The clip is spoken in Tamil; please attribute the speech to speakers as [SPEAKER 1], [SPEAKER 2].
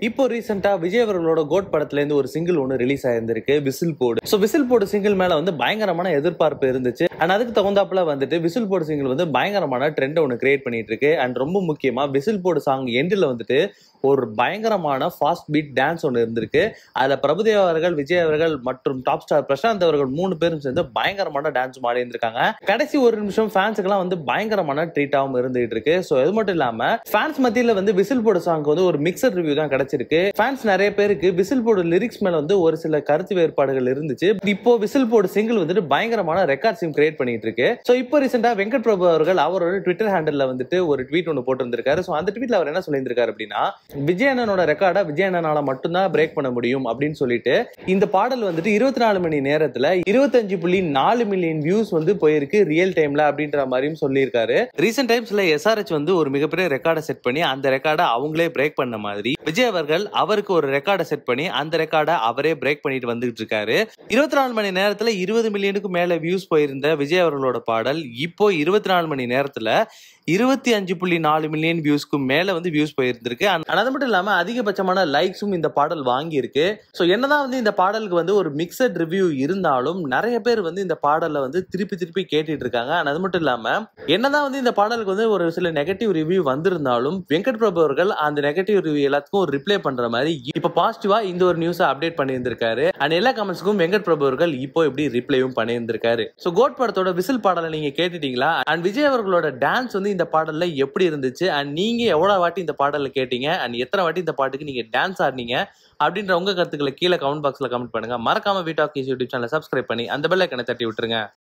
[SPEAKER 1] இப்போ ரீசெண்டா விஜய் அவர்களோட கோட் படத்துல இருந்து ஒரு சிங்கிள் ஒன்று ரிலீஸ் ஆயிருந்திருக்கு விசில் போடு ஸோ விசில் போடு சிங்கிள் மேல வந்து பயங்கரமான எதிர்பார்ப்பு இருந்துச்சு அண்ட் அதுக்கு தகுந்தாப்புல வந்துட்டு விசில் போடு சிங்கிள் வந்து பயங்கரமான ட்ரெண்ட் ஒன்று கிரியேட் பண்ணிட்டு இருக்கு அண்ட் ரொம்ப முக்கியமா விசில் போடு சாங் எண்டில் வந்துட்டு ஒரு பயங்கரமான ஃபாஸ்ட் பீட் டான்ஸ் ஒன்று இருந்திருக்கு அதுல பிரபுதேவா அவர்கள் விஜய் அவர்கள் மற்றும் டாப் ஸ்டார் பிரசாந்த் அவர்கள் மூணு பேரும் சேர்ந்து பயங்கரமான டான்ஸ் ஆடி இருந்திருக்காங்க கடைசி ஒரு நிமிஷம் ஃபேன்ஸுக்கெல்லாம் வந்து பயங்கரமான ட்ரீட்டாகவும் இருந்துகிட்டு இருக்கு ஸோ அது மட்டும் இல்லாம ஃபேன்ஸ் மத்தியில வந்து விசில் போடு சாங் வந்து ஒரு மிக்சர் ரிவ்யூ தான் கிடைச்சிருக்கு ஃபேன்ஸ் நிறைய பேருக்கு விசில் போடு லிரிக்ஸ் மேல வந்து ஒரு சில கருத்து வேறுபாடுகள் இருந்துச்சு இப்போ விசில் போடு சிங்கிள் வந்துட்டு பயங்கரமான ரெக்கார்ட்ஸையும் கிரியேட் பண்ணிட்டு இருக்கு ஸோ இப்போ ரீசெண்டா வெங்கட் பிரபு அவர்கள் அவரோட ட்விட்டர் ஹேண்டல்ல வந்துட்டு ஒரு ட்வீட் ஒன்று போட்டிருந்திருக்காரு ஸோ அந்த ட்வீட்ல அவர் என்ன சொல்லியிருந்திருக்காரு அப்படின்னா விஜய் அண்ணனோட ரெக்கார்டை விஜய் அண்ணனால மட்டும்தான் பிரேக் பண்ண முடியும் அப்படின்னு சொல்லிட்டு இந்த பாடல் வந்துட்டு இருபத்தி நாலு மணி நேரத்துல இருபத்தஞ்சு புள்ளி நாலு மில்லியன் வியூஸ் வந்து போயிருக்கு ரியல் டைம்ல அப்படின்ற மாதிரியும் சொல்லியிருக்காரு ரீசெண்ட் டைம்ஸ்ல எஸ்ஆர்ஹெச் வந்து ஒரு மிகப்பெரிய ரெக்கார்டை செட் பண்ணி அந்த ரெக்கார்டை அவங்களே பிரேக் பண்ண மாதிரி விஜய் அவர்கள் அவருக்கு ஒரு ரெக்கார்டை செட் பண்ணி அந்த ரெக்கார்டை அவரே பிரேக் பண்ணிட்டு வந்துகிட்டு இருக்காரு இருபத்தி நாலு மணி நேரத்துல இருபது மில்லியனுக்கு மேல வியூஸ் போயிருந்த விஜய் அவர்களோட பாடல் இப்போ இருபத்தி நாலு மணி நேரத்துல இருபத்தி அஞ்சு புள்ளி நாலு மில்லியன் வியூஸ்க்கு மேல வந்து வியூஸ் போயிருந்திருக்கு And அது மட்டும் இல்லாம அதிகபட்சமான லைக்ஸும் இந்த பாடல் வாங்கியிருக்கு ஸோ என்னதான் வந்து இந்த பாடலுக்கு வந்து ஒரு மிக்சட் ரிவ்யூ இருந்தாலும் நிறைய பேர் வந்து இந்த பாடலை வந்து திருப்பி திருப்பி கேட்டுட்டு இருக்காங்க And அது மட்டும் இல்லாம என்னதான் வந்து இந்த பாடலுக்கு வந்து ஒரு சில நெகட்டிவ் ரிவ்யூ வந்திருந்தாலும் வெங்கட் பிரபு அவர்கள் அந்த நெகட்டிவ் ரிவ்யூ எல்லாத்துக்கும் ஒரு ரிப்ளை பண்ற மாதிரி இப்ப பாசிட்டிவா இந்த ஒரு நியூஸை அப்டேட் பண்ணியிருந்திருக்காரு அண்ட் எல்லா கமெண்ட்ஸ்க்கும் வெங்கட் பிரபு அவர்கள் இப்போ எப்படி ரிப்ளையும் பண்ணியிருந்திருக்காரு ஸோ கோட் படத்தோட விசில் பாடலை நீங்க கேட்டுட்டீங்களா அண்ட் விஜய் அவர்களோட டான்ஸ் வந்து இந்த பாடல்ல எப்படி இருந்துச்சு அண்ட் நீங்க எவ்வளவு வாட்டி இந்த பாடல்ல கேட்டீங்க அண்ட் எத்தனை வாட்டி இந்த பாட்டுக்கு நீங்க டான்ஸ் ஆடினீங்க அப்படின்ற உங்க கருத்துக்களை கீழே கமெண்ட் பாக்ஸ்ல கமெண்ட் பண்ணுங்க மறக்காம வீட் ஆஃப் யூடியூப் சேனலை சப்ஸ்கிரைப் பண்ணி அந்த பெல் ஐக்கனை தட்டி விட்டுருங்க